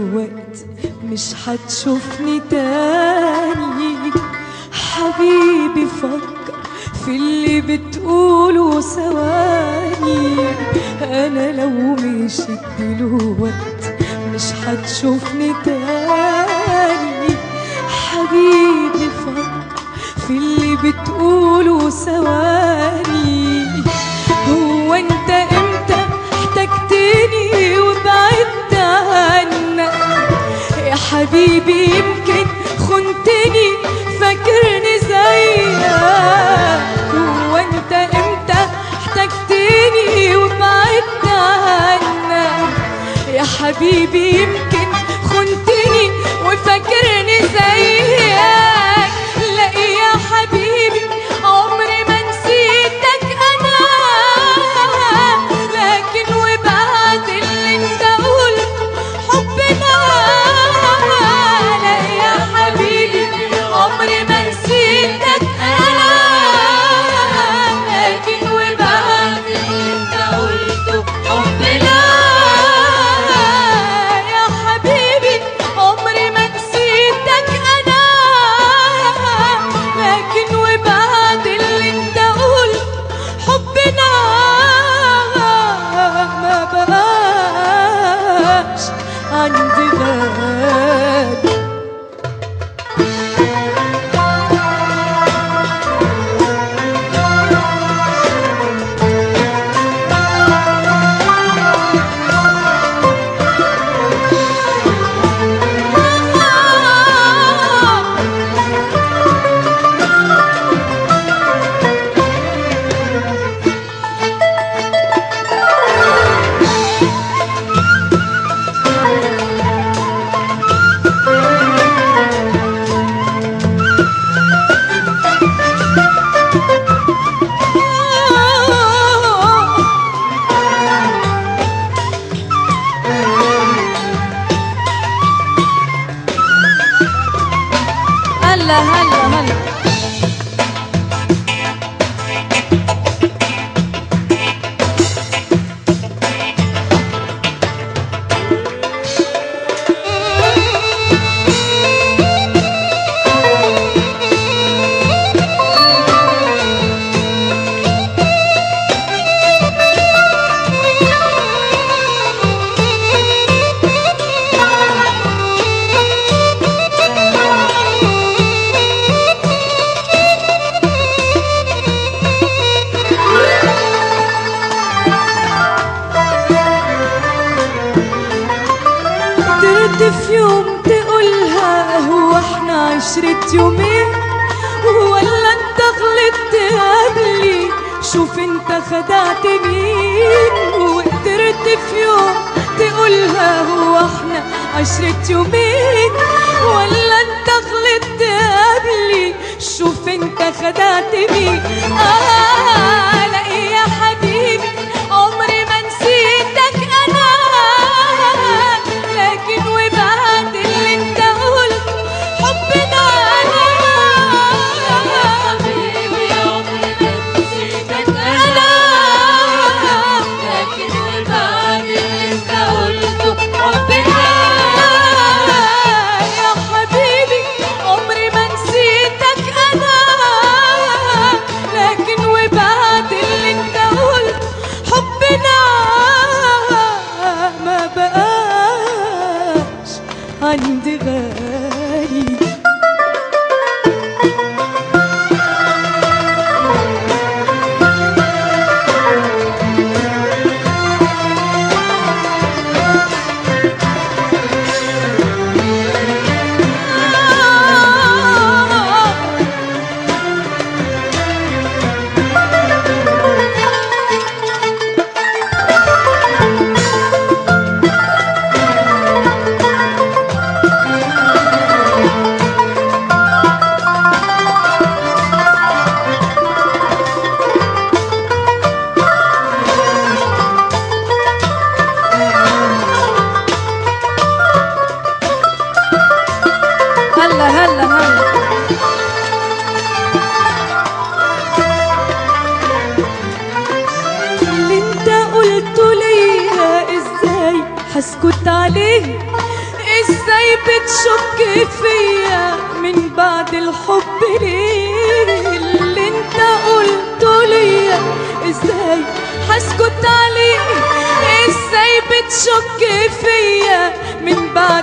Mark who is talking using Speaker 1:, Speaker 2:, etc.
Speaker 1: دلوقتي مش هتشوفني تاني حبيبي فكر في اللي بتقوله ثواني انا لو مشيت دلوقتي مش هتشوفني تاني حبيبي فكر في اللي بتقوله ثواني هو انت امتى احتجتني وبعدت عنك يا حبيبي يمكن خنتني فاكرني زيك هو انت امتى احتجتني وبعدت عنك يا حبيبي يمكن خنتني وفاكرني زيك لا يا حبيبي عمري ما نسيتك انا لكن وبعد اللي انت قلته حبنا لا يا حبيبي عمري ما نسيتك انا لكن وبعد اللي انت قلته حبنا يا حبيبي عمري ما نسيتك انا لكن وبعد اللي انت قلت حبنا ما بقاش عندي غالي هلا هلا هلا قدرت في يوم تقولها هو احنا عشرة يومين ولا انت غلطت قبلي شوف انت خدعت مين وقدرت في يوم تقولها هو احنا عشرة يومين ولا انت غلطت قبلي شوف انت خدعت مين آه لا يا حبيبي عمري ما نسيتك انا لكن وبعد اللي انت قلت حبنا حبيبي عمري ما نسيتك انا لكن وبعد اللي انت قلته حبنا يا حبيبي عمري ما نسيتك انا لكن وبعد اللي انت قلت حبنا ما بقاش عندي غالي هلا هلا هلا اللي انت قلته ليا ازاي هسكت عليه بتشك فيا من بعد الحب ليه اللي انت قلته ليا ازاي هسكت عليه ازاي بتشك فيا من بعد